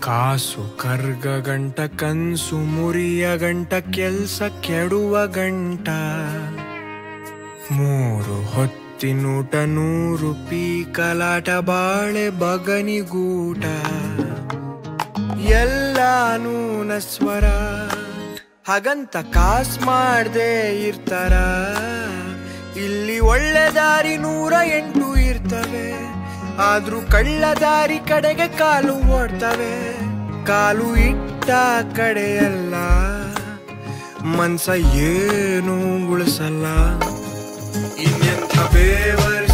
ಕಾಸು ಕರ್ಗ ಗಂಟ ಕನ್ಸು ಮುರಿಯ ಗಂಟ ಕೆಲ್ಸ ಕೆಡುವ ಗಂಟ ಮೂರು ಹೊತ್ತಿನೂಟ ನೂರು ಪೀಕಲಾಟ ಬಾಳೆ ಬಗನಿಗೂಟ ಎಲ್ಲಾನೂ ನಸ್ವರ ಹಾಗಂತ ಕಾಸ್ ಮಾಡ್ದೆ ಇರ್ತಾರ ಇಲ್ಲಿ ಒಳ್ಳೆ ದಾರಿ ನೂರ ಎಂಟು ಇರ್ತವೆ ಆದ್ರೂ ಕಳ್ಳ ದಾರಿ ಕಡೆಗೆ ಕಾಲು ಓಡ್ತವೆ ಕಾಲು ಇಟ್ಟ ಕಡೆಯಲ್ಲ ಮನ್ಸ ಏನು ಉಳಿಸಲ್ಲ ಇನ್ನೆಂಥ ಬೇವರ